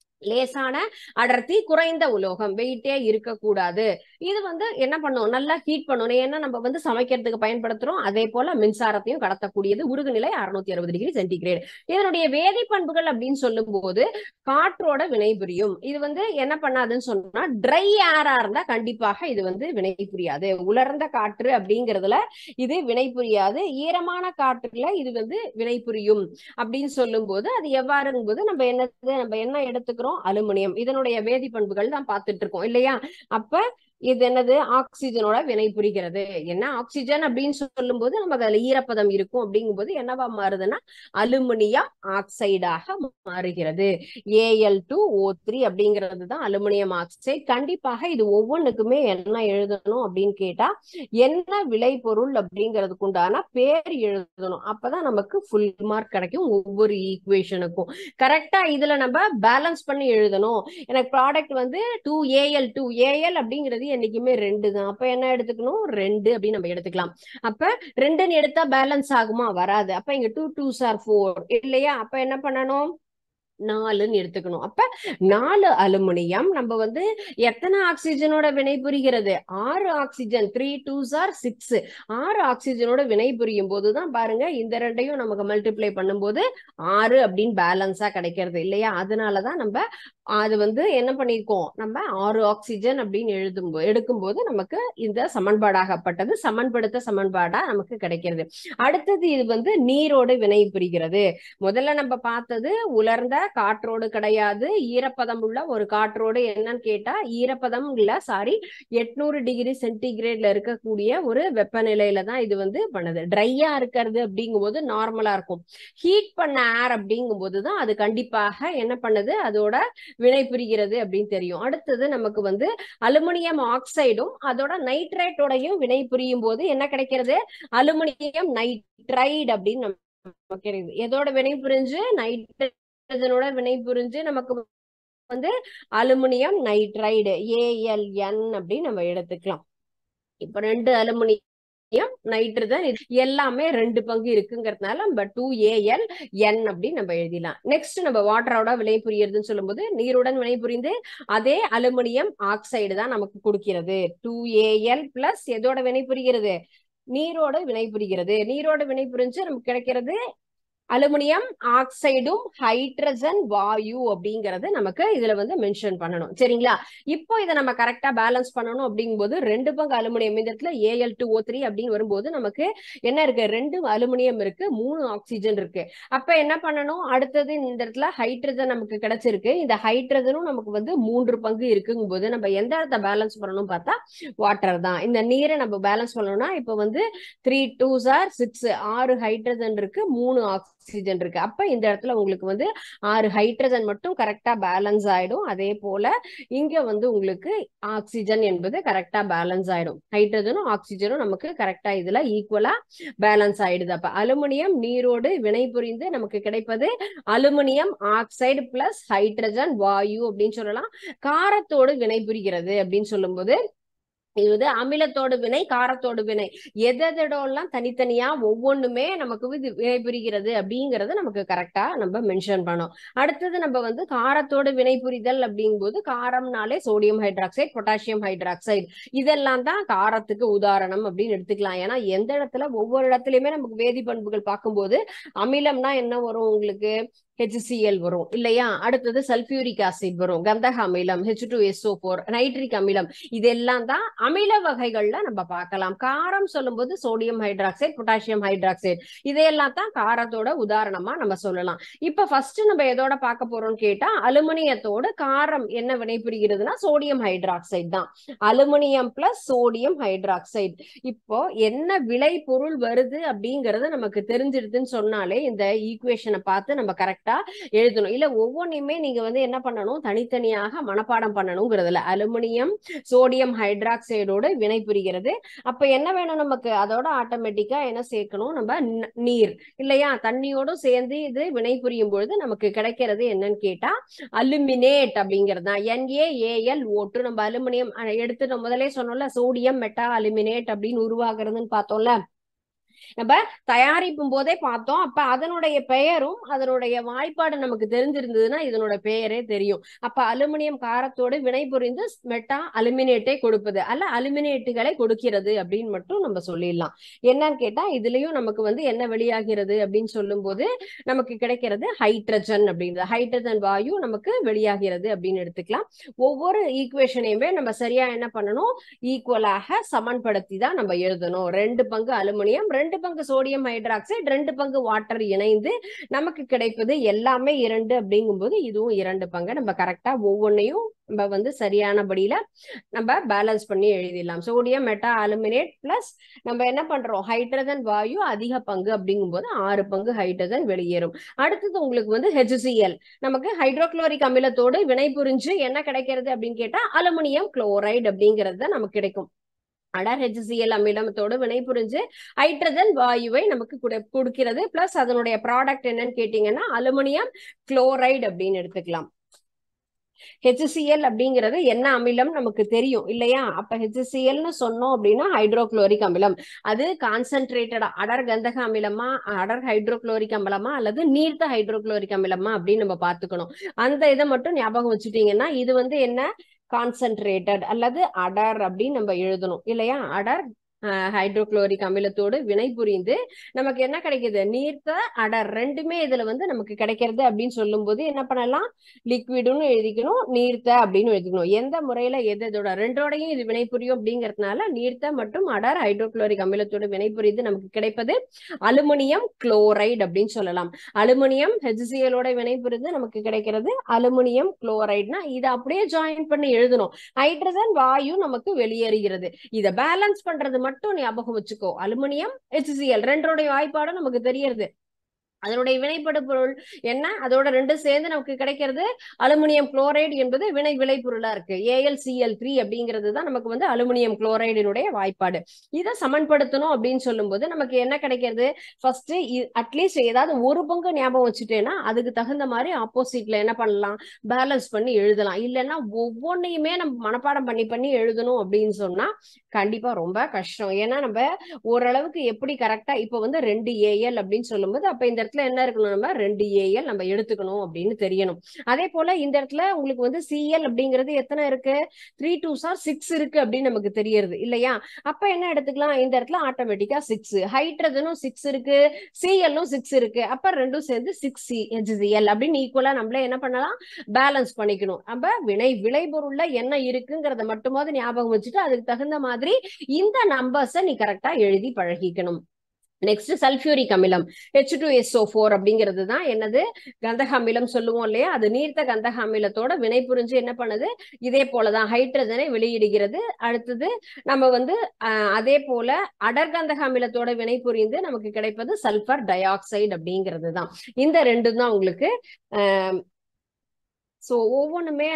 லேசான அடர்த்தி குறைந்த உலோகம் வெயிட்டே இருக்கக்கூடாது இது வந்து என்ன பண்ணும் நல்லா ஹீட் பண்ணணும் ஏன்னா நம்ம வந்து சமைக்கிறதுக்கு பயன்படுத்துறோம் அதே போல மின்சாரத்தையும் கடத்தக்கூடியது உருகுநிலை அறுநூத்தி அறுபது டிகிரி சென்டிகிரேட் இதனுடைய வேதி பண்புகள் அப்படின்னு சொல்லும் போது காற்றோட வினைபுரியும் இது வந்து என்ன பண்ணாதுன்னு சொன்னா ட்ரை ஏரா இருந்தா கண்டிப்பாக இது வந்து வினை புரியாது உலர்ந்த காற்று அப்படிங்கறதுல இது வினை புரியாது ஈரமான காற்றுல இது வந்து வினை புரியும் அப்படின்னு சொல்லும் போது அது எவ்வாறுங்கும் போது நம்ம என்னது நம்ம என்ன எடுத்துக்கிறோம் அலுமினியம் இதனுடைய வேதி பண்புகள் தான் பார்த்துட்டு இருக்கோம் இல்லையா அப்ப இது என்னது ஆக்சிஜனோட வினை புரிகிறது என்ன ஆக்சிஜன் அப்படின்னு சொல்லும் போது நமக்கு அதுல ஈரப்பதம் இருக்கும் அப்படிங்கும்போது என்னவா மாறுதுன்னா அலுமினியம் ஆக்சைடாக மாறுகிறது ஏஎல் டூ ஓ த்ரீ அப்படிங்கிறது தான் அலுமினியம் ஆக்சைடு கண்டிப்பாக இது ஒவ்வொன்றுக்குமே என்ன எழுதணும் அப்படின்னு கேட்டா என்ன விளைபொருள் அப்படிங்கிறதுக்கு உண்டான பேர் எழுதணும் அப்பதான் நமக்கு ஃபுல் மார்க் கிடைக்கும் ஒவ்வொரு ஈக்குவேஷனுக்கும் கரெக்டா இதுல நம்ம பேலன்ஸ் பண்ணி எழுதணும் எனக்கு ப்ராடக்ட் வந்து டூ ஏஎல் டூ ஏஎல் அப்படிங்கிறது என்னைக்குமே ரெண்டு தான் அப்ப என்ன எடுத்துக்கணும் ரெண்டு அப்படின்னு நம்ம எடுத்துக்கலாம் அப்ப ரெண்டுன்னு எடுத்தா பேலன்ஸ் ஆகுமா வராது அப்ப இங்க டூ டூ சார் ஃபோர் இல்லையா அப்ப என்ன பண்ணணும் நாலுன்னு எடுத்துக்கணும் அப்ப நாலு அலுமினியம் நம்ம வந்து எத்தனை ஆக்சிஜனோட வினை புரிகிறது ஆறு ஆக்சிஜன் த்ரீ டூ சார் சிக்ஸ் ஆறு ஆக்சிஜனோட வினை புரியும் போதுதான் பாருங்க இந்த ரெண்டையும் நமக்கு மல்டிப்ளை பண்ணும்போது ஆறு அப்படின்னு பேலன்ஸா கிடைக்கிறது இல்லையா அதனாலதான் நம்ம அது வந்து என்ன பண்ணிருக்கோம் நம்ம ஆறு ஆக்சிஜன் அப்படின்னு எழுதும் எடுக்கும்போது நமக்கு இந்த சமன்பாடாகப்பட்டது சமன்படுத்த சமன்பாடா நமக்கு கிடைக்கிறது அடுத்தது இது வந்து நீரோடு வினை புரிகிறது முதல்ல நம்ம பார்த்தது உலர்ந்த காற்றோடு கிடையாது ஈரப்பதம் உள்ள ஒரு காற்றோடு என்னன்னு கேட்டா ஈரப்பதம் இல்ல சாரி எட்நூறு டிகிரி சென்டிகிரேட்ல இருக்கக்கூடிய ஒரு வெப்பநிலையில தான் இது வந்து பண்ணுது ட்ரையா இருக்கிறது அப்படிங்கும்போது நார்மலா இருக்கும் ஹீட் பண்ண ஏர் அப்படிங்கும்போது தான் அது கண்டிப்பாக என்ன பண்ணுது அதோட வினை புரிகிறது அப்படின்னு தெரியும் அடுத்தது நமக்கு வந்து அலுமினியம் ஆக்சைடும் அதோட நைட்ரேட்டோடையும் வினை புரியும் போது என்ன கிடைக்கிறது அலுமினியம் நைட்ரைடு அப்படின்னு நமக்கு கிடைக்குது எதோட வினை புரிஞ்சு நைட்ரஜனோட வினை புரிஞ்சு நமக்கு வந்து அலுமினியம் நைட்ரைடு ஏஎல்என் அப்படின்னு நம்ம எடுத்துக்கலாம் இப்ப ரெண்டு அலுமினியம் நைட்ரஜன் எல்லாமே ரெண்டு பங்கு இருக்குங்கிறதுனால நம்ம டூ ஏஎல் என் அப்படின்னு நம்ம எழுதிடலாம் நெக்ஸ்ட் நம்ம வாட்டரோட வினை புரியறதுன்னு சொல்லும்போது நீருடன் வினை புரிந்து அதே அலுமினியம் ஆக்சைடு தான் நமக்கு கொடுக்கிறது டூ ஏஎல் பிளஸ் எதோட வினை புரிகிறது நீரோட வினை புரிகிறது நீரோட வினை புரிஞ்சு நமக்கு கிடைக்கிறது அலுமினியம் ஆக்சைடும் ஹைட்ரஜன் வாயு அப்படிங்கறது நமக்கு இதுல வந்து மென்ஷன் பண்ணணும் சரிங்களா இப்போ இதை நம்ம கரெக்டா பேலன்ஸ் பண்ணணும் அப்படிங்கும்போது ரெண்டு பங்கு அலுமினியம் இந்த இடத்துல ஏஎல் டூ ஓ த்ரீ அப்படின்னு வரும்போது நமக்கு என்ன இருக்கு ரெண்டு அலுமினியம் இருக்கு மூணு ஆக்சிஜன் இருக்கு அப்ப என்ன பண்ணணும் அடுத்தது இந்த இடத்துல ஹைட்ரஜன் நமக்கு கிடைச்சிருக்கு இந்த ஹைட்ரஜனும் நமக்கு வந்து மூன்று பங்கு இருக்குங்கும் போது நம்ம எந்த இடத்த பேலன்ஸ் பண்ணணும் பார்த்தா வாட்டர் தான் இந்த நீரை நம்ம பேலன்ஸ் பண்ணணும்னா இப்போ வந்து த்ரீ டூ சார் சிக்ஸ் ஆறு ஹைட்ரஜன் இருக்கு மூணு ஆக்சிஜன் இருக்கு அப்ப இந்த இடத்துல உங்களுக்கு வந்து ஆறு ஹைட்ரஜன் மட்டும் கரெக்டா பேலன்ஸ் ஆயிடும் அதே போல இங்க வந்து உங்களுக்கு ஆக்சிஜன் என்பது கரெக்டா பேலன்ஸ் ஆயிடும் ஹைட்ரஜனும் ஆக்சிஜனும் நமக்கு கரெக்டா இதுல ஈக்குவலா பேலன்ஸ் ஆயிடுது அப்ப அலுமினியம் நீரோடு வினை புரிந்து நமக்கு கிடைப்பது அலுமினியம் ஆக்சைடு பிளஸ் ஹைட்ரஜன் வாயு அப்படின்னு சொல்லலாம் காரத்தோடு வினை புரிகிறது அப்படின்னு சொல்லும்போது இது அமிலத்தோடு வினை காரத்தோடு வினை எதெல்லாம் தனித்தனியா ஒவ்வொன்றுமே நமக்கு இது வினை புரிகிறது அப்படிங்கறது நமக்கு கரெக்டா நம்ம மென்ஷன் பண்ணோம் அடுத்தது நம்ம வந்து காரத்தோடு வினை புரிதல் அப்படிங்கும்போது காரம்னாலே சோடியம் ஹைட்ராக்சைடு பொட்டாசியம் ஹைட்ராக்சைடு இதெல்லாம் தான் காரத்துக்கு உதாரணம் அப்படின்னு எடுத்துக்கலாம் ஏன்னா எந்த இடத்துல ஒவ்வொரு இடத்துலயுமே நமக்கு வேதி பண்புகள் பார்க்கும்போது அமிலம்னா என்ன வரும் உங்களுக்கு ஹெச்சிஎல் வரும் இல்லையா அடுத்தது சல்பியூரிக் ஆசிட் வரும் கந்தக அமிலம் H two SO four nitric அமிலம் இதெல்லாம் தான் அமில வகைகள்ல நம்ம பார்க்கலாம் காரம் சொல்லும்போது சோடியம் ஹைட்ராக்சைடு பொட்டாசியம் ஹைட்ராக்சைடு இதையெல்லாம் தான் காரத்தோட உதாரணமா நம்ம சொல்லலாம் இப்ப ஃபர்ஸ்ட் நம்ம எதோட பார்க்க போறோம்னு கேட்டா அலுமினியத்தோட காரம் என்ன வினைபுரிகிறதுனா சோடியம் ஹைட்ராக்சைடு தான் அலுமினியம் பிளஸ் சோடியம் ஹைட்ராக்சைடு இப்போ என்ன விளை பொருள் வருது அப்படிங்கறது நமக்கு தெரிஞ்சிருதுன்னு சொன்னாலே இந்த ஈக்குவேஷனை பார்த்து நம்ம கரெக்டா கரெக்டா எழுதணும் இல்ல ஒவ்வொன்றையுமே நீங்க வந்து என்ன பண்ணணும் தனித்தனியாக மனப்பாடம் பண்ணணுங்கிறதுல அலுமினியம் சோடியம் ஹைட்ராக்சைடோடு வினை புரிகிறது அப்ப என்ன வேணும் நமக்கு அதோட ஆட்டோமேட்டிக்கா என்ன சேர்க்கணும் நம்ம ந- நீர் இல்லையா தண்ணியோடும் சேர்ந்து இது வினை புரியும் பொழுது நமக்கு கிடைக்கிறது என்னன்னு கேட்டா அலுமினேட் அப்படிங்கிறது தான் என்ஏஏஎல் ஓட்டு நம்ம அலுமினியம் அஹ், எடுத்து நம்ம முதலே சொன்னோம்ல சோடியம் மெட்டா அலுமினேட் அப்படின்னு உருவாகுறதுன்னு பார்த்தோம்ல நம்ம தயாரிப்பும் போதே பார்த்தோம் அப்ப அதனுடைய பெயரும் அதனுடைய வாய்ப்பாடு நமக்கு தெரிஞ்சிருந்ததுன்னா இதனோட பெயரே தெரியும் அப்ப அலுமினியம் காரத்தோடு வினை புரிந்து மெட்டா அலுமினேட்டை கொடுப்பது அல்ல அலுமினேட்டுகளை கொடுக்கிறது அப்படின்னு மட்டும் நம்ம சொல்லிடலாம் என்னன்னு கேட்டா இதுலயும் நமக்கு வந்து என்ன வெளியாகிறது அப்படின்னு சொல்லும்போது நமக்கு கிடைக்கிறது ஹைட்ரஜன் அப்படிங்கிறது ஹைட்ரஜன் வாயு நமக்கு வெளியாகிறது அப்படின்னு எடுத்துக்கலாம் ஒவ்வொரு ஈக்குவேஷனையுமே நம்ம சரியா என்ன பண்ணணும் ஈக்குவலாக சமன்படுத்தி தான் நம்ம எழுதணும் ரெண்டு பங்கு அலுமினியம் ரெண்டு பங்கு சோடியம் ஹைட்ராக்சைடு ரெண்டு பங்கு வாட்டர் இணைந்து நமக்கு கிடைப்பது எல்லாமே இரண்டு அப்படிங்கும்போது இதுவும் இரண்டு பங்கு நம்ம கரெக்டா ஒவ்வொன்றையும் நம்ம வந்து சரியானபடியில நம்ம பேலன்ஸ் பண்ணி எழுதிடலாம் சோடியம் மெட்டா அலுமினேட் பிளஸ் நம்ம என்ன பண்றோம் ஹைட்ரஜன் வாயு அதிக பங்கு அப்படிங்கும்போது ஆறு பங்கு ஹைட்ரஜன் வெளியேறும் அடுத்தது உங்களுக்கு வந்து HCl நமக்கு ஹைட்ரோகுளோரிக் அமிலத்தோடு வினை புரிஞ்சு என்ன கிடைக்கிறது அப்படின்னு கேட்டா அலுமினியம் குளோரைடு அப்படிங்கிறது தான் நமக்கு கிடைக்கும் அடர் HCl அமிலத்தோடு வினை புரிஞ்சு ஹைட்ரஜன் வாயுவை நமக்கு குட- கொடுக்கிறது பிளஸ் அதனுடைய ப்ராடக்ட் என்னன்னு கேட்டீங்கன்னா அலுமினியம் குளோரைடு அப்படின்னு எடுத்துக்கலாம் HCl அப்படிங்கிறது என்ன அமிலம் நமக்கு தெரியும் இல்லையா அப்ப HClன்னு சொன்னோம் அப்படின்னா ஹைட்ரோகுளோரிக் அமிலம் அது கான்சென்ட்ரேட்டடா அடர் கந்தக அமிலமா அடர் ஹைட்ரோகுளோரிக் அமிலமா அல்லது நீர்த்த ஹைட்ரோகுளோரிக் அமிலமா அப்படின்னு நம்ம பார்த்துக்கணும் அந்த இதை மட்டும் ஞாபகம் வச்சுட்டீங்கன்னா இது வந்து என்ன கான்சென்ட்ரேட்டட் அல்லது அடர் அப்படின்னு நம்ம எழுதணும் இல்லையா அடர் ஹைட்ரோகுளோரிக் அமிலத்தோடு வினை புரிந்து நமக்கு என்ன கிடைக்குது நீர்த்த அடர் ரெண்டுமே இதுல வந்து நமக்கு கிடைக்கிறது அப்படின்னு சொல்லும்போது என்ன பண்ணலாம் லிக்விடுன்னு எழுதிக்கணும் நீர்த்த அப்படின்னு எழுதிக்கணும் எந்த முறையில எது இதோட ரெண்டோடையும் இது வினை புரியும் அப்படிங்கறதுனால நீர்த்த மற்றும் அடர் ஹைட்ரோகுளோரிக் அமிலத்தோடு வினை புரிந்து நமக்கு கிடைப்பது அலுமினியம் குளோரைடு அப்படின்னு சொல்லலாம் அலுமினியம் ஹெச்சிஎலோட வினை புரிந்து நமக்கு கிடைக்கிறது அலுமினியம் குளோரைடுனா இதை அப்படியே ஜாயின் பண்ணி எழுதணும் ஹைட்ரஜன் வாயு நமக்கு வெளியேறுகிறது இதை பேலன்ஸ் பண்றது மட்டும் ஞாபகம் வச்சுக்கோ அலுமினியம் HCl ரெண்டோடைய வாய்ப்பாடும் நமக்கு தெரியறது அதனுடைய வினைப்படு பொருள் என்ன அதோட ரெண்டு சேர்ந்து நமக்கு கிடைக்கிறது அலுமினியம் குளோரைடு என்பது வினை விளைபொருளா இருக்கு AlCl த்ரீ அப்படிங்கிறது தான் நமக்கு வந்து அலுமினியம் குளோரைடினுடைய வாய்ப்பாடு இதை சமன்படுத்தணும் அப்படின்னு சொல்லும்போது நமக்கு என்ன கிடைக்கிறது ஃபர்ஸ்ட் அட்லீஸ்ட் ஏதாவது ஒரு பங்கு ஞாபகம் வச்சுட்டேன்னா அதுக்கு தகுந்த மாதிரி ஆப்போசிட்ல என்ன பண்ணலாம் பேலன்ஸ் பண்ணி எழுதலாம் இல்லைன்னா ஒவ்வொன்றையுமே நம்ம மனப்பாடம் பண்ணி பண்ணி எழுதணும் அப்படின்னு சொன்னா கண்டிப்பா ரொம்ப கஷ்டம் ஏன்னா நம்ம ஓரளவுக்கு எப்படி கரெக்டா இப்ப வந்து ரெண்டு ஏஎல் அப்படின்னு சொல்லும்போது அப்ப இந்த இடத்துல என்ன இருக்கணும் நம்ம ரெண்டு ஏஎல் நம்ம எடுத்துக்கணும் அப்படின்னு தெரியணும் அதே போல இந்த இடத்துல உங்களுக்கு வந்து சிஎல் அப்படிங்கிறது எத்தனை இருக்கு த்ரீ டூ சார் சிக்ஸ் இருக்கு அப்படின்னு நமக்கு தெரியறது இல்லையா அப்ப என்ன எடுத்துக்கலாம் இந்த இடத்துல ஆட்டோமேட்டிக்கா சிக்ஸ் ஹைட்ரஜனும் சிக்ஸ் இருக்கு சிஎல்லும் சிக்ஸ் இருக்கு அப்ப ரெண்டும் சேர்ந்து சிக்ஸ் சி ஹெச்சிஎல் அப்படின்னு ஈக்குவலா நம்மளே என்ன பண்ணலாம் பேலன்ஸ் பண்ணிக்கணும் நம்ம வினை விளைபொருள்ல என்ன இருக்குங்கிறத மட்டுமாவது ஞாபகம் வச்சுட்டு அதுக்கு தகுந்த மாதிரி இந்த நம்பர்ஸை நீ கரெக்டா எழுதி பழகிக்கணும் நெக்ஸ்ட் சல்ஃபியூரிக் அமிலம் ஹெச் டூ எஸ்ஓ ஃபோர் அப்படிங்கிறது தான் என்னது கந்தக அமிலம் சொல்லுவோம் இல்லையா அது நீர்த்த கந்தக அமிலத்தோட வினை புரிஞ்சு என்ன பண்ணுது இதே போலதான் ஹைட்ரஜனை வெளியிடுகிறது அடுத்தது நம்ம வந்து அஹ், அதே போல அடர்கந்தக அமிலத்தோட வினை புரிந்து நமக்கு கிடைப்பது சல்பர் டை ஆக்சைடு அப்படிங்கிறது தான் இந்த ரெண்டு தான் உங்களுக்கு ஸோ ஒவ்வொன்றுமே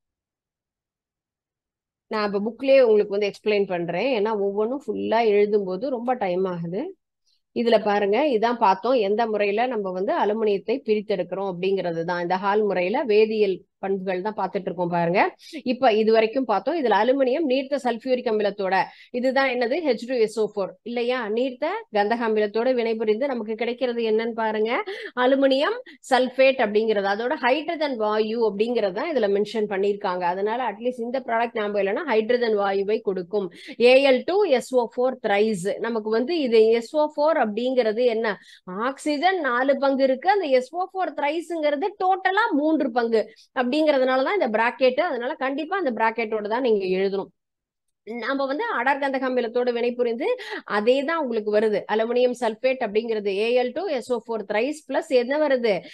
நான் இப்போ புக்லயே உங்களுக்கு வந்து எக்ஸ்பிளைன் பண்றேன் ஏன்னா ஒவ்வொன்றும் ஃபுல்லா எழுதும்போது ரொம்ப டைம் ஆகுது இதுல பாருங்க இதான் பார்த்தோம் எந்த முறையில நம்ம வந்து அலுமினியத்தை பிரித்தெடுக்கிறோம் அப்படிங்கிறது தான் இந்த ஹால் முறையில வேதியியல் பண்புகள் தான் பார்த்துட்டு இருக்கோம் பாருங்க இப்ப இது வரைக்கும் பார்த்தோம் இதுல அலுமினியம் நீர்த்த சல்பியூரிக் அமிலத்தோட இதுதான் என்னது ஹெச் டூ எஸ்ஓ ஃபோர் இல்லையா நீர்த்த கந்தக அமிலத்தோட வினைபுரிந்து நமக்கு கிடைக்கிறது என்னன்னு பாருங்க அலுமினியம் சல்பேட் அப்படிங்கிறது அதோட ஹைட்ரஜன் வாயு அப்படிங்கிறது தான் இதுல மென்ஷன் பண்ணியிருக்காங்க அதனால அட்லீஸ்ட் இந்த ப்ராடக்ட் ஞாபகம் இல்லைன்னா ஹைட்ரஜன் வாயுவை கொடுக்கும் AL two SO four thrice நமக்கு வந்து இது எஸ்ஓ ஃபோர் அப்படிங்கிறது என்ன ஆக்சிஜன் நாலு பங்கு இருக்கு அந்த எஸ்ஓ ஃபோர் த்ரைஸ்ங்கிறது டோட்டலா மூன்று பங்கு அப்படிங்கறதுனாலதான் இந்த பிராக்கெட் அதனால கண்டிப்பா அந்த பிராக்கெட்டோட தான் நீங்க எழுதணும் நம்ம வந்து அடர்கந்தக அமிலத்தோட வினை புரிந்து அதே தான் உங்களுக்கு வருது அலுமினியம் சல்பேட் அப்படிங்கிறது AL two SO four thrice plus என்ன வருது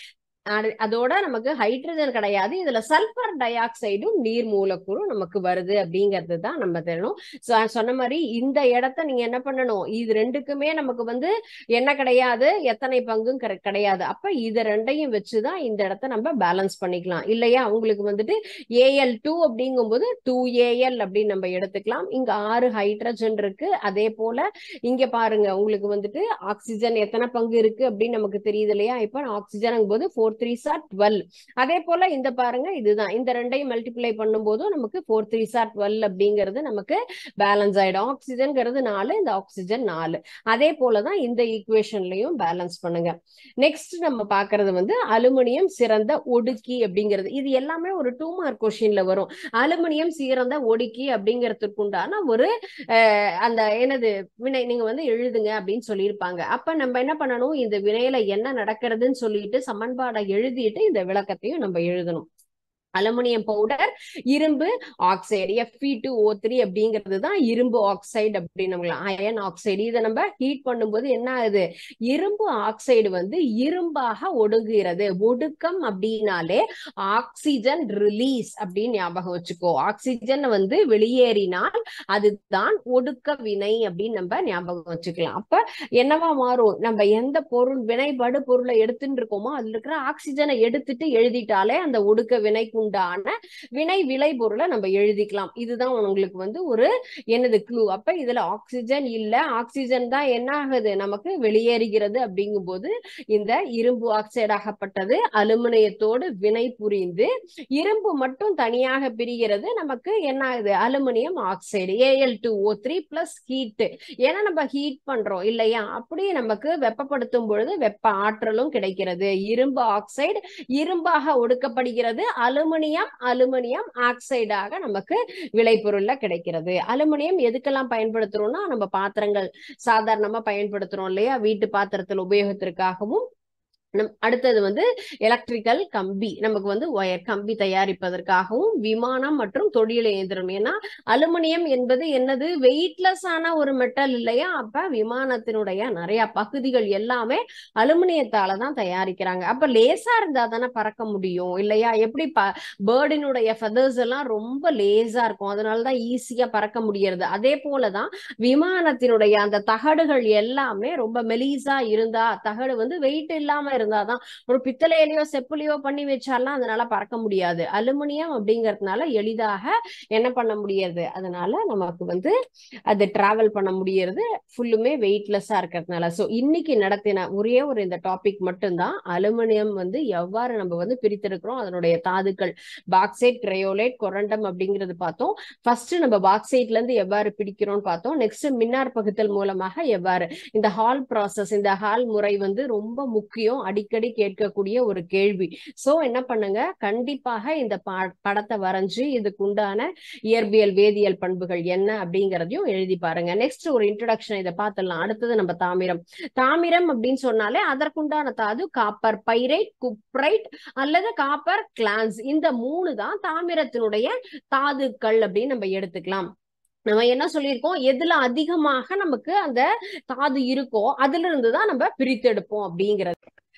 அது- அதோட நமக்கு ஹைட்ரஜன் கிடையாது இதுல சல்பர் டை ஆக்சைடும் நீர் மூலக்கூறும் நமக்கு வருது அப்படிங்கிறது தான் நம்ம தெரியணும் So, நான் சொன்ன மாதிரி இந்த இடத்த நீங்க என்ன பண்ணணும் இது ரெண்டுக்குமே நமக்கு வந்து என்ன கிடையாது எத்தனை பங்கும் கிடை- கிடையாது அப்ப இது ரெண்டையும் வச்சுதான் இந்த இடத்த நம்ம பேலன்ஸ் பண்ணிக்கலாம் இல்லையா உங்களுக்கு வந்துட்டு ஏஎல் டூ அப்படிங்கும்போது டூ ஏஎல் அப்படின்னு நம்ம எடுத்துக்கலாம் இங்க ஆறு ஹைட்ரஜன் இருக்கு அதே போல இங்க பாருங்க உங்களுக்கு வந்துட்டு ஆக்சிஜன் எத்தனை பங்கு இருக்கு அப்படின்னு நமக்கு தெரியுது இல்லையா இப்ப ஆக்சிஜன் போது ஃபோர் த்ரீ சார் டுவெல் அதே போல இந்த பாருங்க இதுதான் இந்த ரெண்டையும் மல்டிப்ளை பண்ணும்போதும் நமக்கு ஃபோர் த்ரீ சார் டுவெல் அப்படிங்கிறது நமக்கு பேலன்ஸ் ஆயிடும் ஆக்சிஜன்ங்கிறது நாலு இந்த ஆக்சிஜன் நாலு அதே போலதான் இந்த ஈக்குவேஷன்லயும் பேலன்ஸ் பண்ணுங்க நெக்ஸ்ட் நம்ம பாக்குறது வந்து அலுமினியம் சிறந்த ஒடுக்கி அப்படிங்கிறது இது எல்லாமே ஒரு டூ மார்க் கொஸ்டின்ல வரும் அலுமினியம் சிறந்த ஒடுக்கி அப்படிங்கிறதுக்கு உண்டான ஒரு அஹ், அந்த என்னது வினை நீங்க வந்து எழுதுங்க அப்படின்னு சொல்லியிருப்பாங்க அப்ப நம்ம என்ன பண்ணணும் இந்த வினையில என்ன நடக்கிறதுன்னு சொல்லிட்டு சமன்பாடை எழுதிட்டு இந்த விளக்கத்தையும் நம்ம எழுதணும் அலுமினியம் பவுடர் இரும்பு oxide FE two O three அப்படிங்கிறது தான் இரும்பு ஆக்சைடு அப்படின்னு அயன் ஆக்சைடு இதை நம்ம ஹீட் பண்ணும்போது என்ன ஆகுது இரும்பு ஆக்சைடு வந்து இரும்பாக ஒடுங்குகிறது ஒடுக்கம் அப்படின்னாலே ஆக்சிஜன் ரிலீஸ் அப்படின்னு ஞாபகம் வச்சுக்கோ ஆக்சிஜன் வந்து வெளியேறினால் அதுதான் ஒடுக்க வினை அப்படின்னு நம்ம ஞாபகம் வச்சுக்கலாம் அப்ப என்னவா மாறும் நம்ம எந்த பொருள் வினைபடு பொருளை எடுத்துட்டு இருக்கோமோ அதுல இருக்கிற ஆக்சிஜனை எடுத்துட்டு எழுதிட்டாலே அந்த ஒடுக்க வினைக்குண்டான வினை விளை பொருளை நம்ம எழுதிக்கலாம் இதுதான் உங்களுக்கு வந்து ஒரு என்னது க்ளூ அப்ப இதுல ஆக்சிஜன் இல்ல ஆக்சிஜன் தான் என்ன ஆகுது நமக்கு வெளியேறுகிறது அப்படிங்கும்போது இந்த இரும்பு ஆக்சைடாகப்பட்டது அலுமினியத்தோடு வினை புரிந்து இரும்பு மட்டும் தனியாக பிரிகிறது நமக்கு என்ன ஆகுது aluminium oxide AL two O three plus heat ஏன்னா நம்ம ஹீட் பண்றோம் இல்லையா அப்படியே நமக்கு வெப்பப்படுத்தும் பொழுது வெப்ப ஆற்றலும் கிடைக்கிறது இரும்பு ஆக்சைடு இரும்பாக ஒடுக்கப்படுகிறது அலுமினியம் அலுமினியம் ஆக்சைடாக நமக்கு விளைபொருள்ல கிடைக்கிறது அலுமினியம் எதுக்கெல்லாம் பயன்படுத்துறோம்னா நம்ம பாத்திரங்கள் சாதாரணமா பயன்படுத்துறோம் இல்லையா வீட்டு பாத்திரத்தில் உபயோகத்திற்காகவும் நம் அடுத்தது வந்து எலக்ட்ரிக்கல் கம்பி நமக்கு வந்து ஒயர் கம்பி தயாரிப்பதற்காகவும் விமானம் மற்றும் தொழில் இயந்திரம் ஏன்னா அலுமினியம் என்பது என்னது வெயிட்லெஸ் ஆன ஒரு மெட்டல் இல்லையா அப்ப விமானத்தினுடைய நிறைய பகுதிகள் எல்லாமே அலுமினியத்தால தான் தயாரிக்கிறாங்க அப்ப லேசா இருந்தா தானே பறக்க முடியும் இல்லையா எப்படி ப பேர்டினுடைய ஃபெதர்ஸ் எல்லாம் ரொம்ப லேசா இருக்கும் அதனாலதான் ஈஸியா பறக்க முடியறது அதே போலதான் விமானத்தினுடைய அந்த தகடுகள் எல்லாமே ரொம்ப மெலிசா இருந்தா தகடு வந்து வெயிட் இல்லாம இருந்தாதான் ஒரு பித்தளையிலயோ செப்புலையோ பண்ணி வச்சாலாம் அதனால பறக்க முடியாது அலுமினியம் அப்படிங்கறதுனால எளிதாக என்ன பண்ண முடியாது அதனால நமக்கு வந்து அது டிராவல் பண்ண முடியறது ஃபுல்லுமே வெயிட்லெஸ்ஸா இருக்கிறதுனால சோ இன்னைக்கு நடத்தின ஒரே ஒரு இந்த டாபிக் மட்டும்தான் அலுமினியம் வந்து எவ்வாறு நம்ம வந்து பிரித்தெடுக்கிறோம் அதனுடைய தாதுக்கள் பாக்சைட் கிரையோலைட் கொரண்டம் அப்படிங்கிறது பார்த்தோம் ஃபர்ஸ்ட் நம்ம பாக்சைட்ல இருந்து எவ்வாறு பிடிக்கிறோம்னு பார்த்தோம் நெக்ஸ்ட் மின்னார் பகுத்தல் மூலமாக எவ்வாறு இந்த ஹால் ப்ராசஸ் இந்த ஹால் முறை வந்து ரொம்ப முக்கியம் அடிக்கடி கேட்கக்கூடிய ஒரு கேள்வி சோ என்ன பண்ணுங்க கண்டிப்பாக இந்த பா- படத்தை வரைஞ்சு இதுக்கு உண்டான இயற்பியல் வேதியியல் பண்புகள் என்ன அப்படிங்கறதையும் எழுதி பாருங்க நெக்ஸ்ட் ஒரு இன்ட்ரடக்ஷன் இதை பார்த்துடலாம் அடுத்தது நம்ம தாமிரம் தாமிரம் அப்படின்னு சொன்னாலே அதற்குண்டான தாது காப்பர் பைரைட் குப்ரைட் அல்லது காப்பர் கிளான்ஸ் இந்த மூணு தான் தாமிரத்தினுடைய தாதுக்கள் அப்படின்னு நம்ம எடுத்துக்கலாம் நம்ம என்ன சொல்லியிருக்கோம் எதுல அதிகமாக நமக்கு அந்த தாது இருக்கோ அதுல இருந்து தான் நம்ம பிரித்தெடுப்போம் அப்படிங்கிறது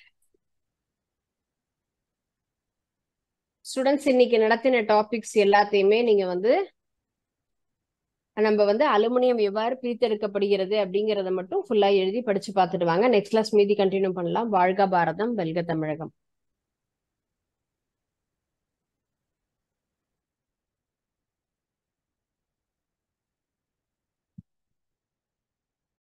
ஸ்டூடெண்ட்ஸ் இன்னைக்கு நடத்தின டாபிக்ஸ் எல்லாத்தையுமே நீங்க வந்து நம்ம வந்து அலுமினியம் எவ்வாறு பிரித்தெடுக்கப்படுகிறது அப்படிங்கறத மட்டும் ஃபுல்லா எழுதி படிச்சு பார்த்துட்டு வாங்க நெக்ஸ்ட் கிளாஸ் மீதி கண்டினியூ பண்ணலாம் வாழ்க பாரதம் வெல்க தமிழகம்